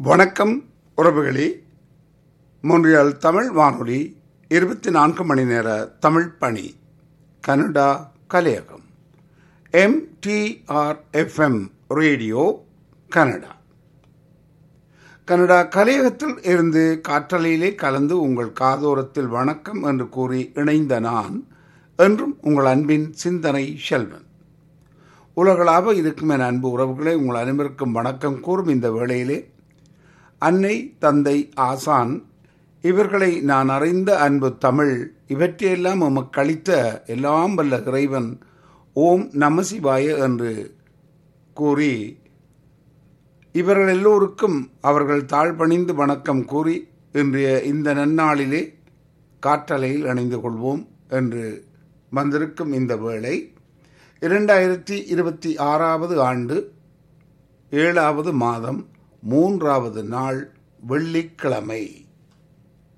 வணக்கம் உறவுகளே மொன்றியல் தமிழ் வானொலி இருபத்தி நான்கு மணி நேர தமிழ் பணி கனடா கலையகம் எம்டிஆர்எஃப்எம் ரேடியோ கனடா கனடா கலையகத்தில் இருந்து காற்றலையிலே கலந்து உங்கள் காதோரத்தில் வணக்கம் என்று கூறி இணைந்த நான் என்றும் உங்கள் அன்பின் சிந்தனை செல்வன் உலகளாக இருக்கும் என் அன்பு உறவுகளை உங்கள் அனைவருக்கும் வணக்கம் கூறும் இந்த வேளையிலே அன்னை தந்தை ஆசான் இவர்களை நான் அறிந்த அன்பு தமிழ் இவற்றையெல்லாம் உமக்கு அளித்த எல்லாம் வல்ல இறைவன் ஓம் நமசிவாய என்று கூறி இவர்கள் எல்லோருக்கும் அவர்கள் தாழ்பணிந்து வணக்கம் கூறி இன்றைய இந்த நன்னாளிலே காற்றலையில் அணிந்து கொள்வோம் என்று வந்திருக்கும் இந்த வேளை இரண்டாயிரத்தி இருபத்தி ஆறாவது ஆண்டு ஏழாவது மாதம் மூன்றாவது நாள் வெள்ளிக்கிழமை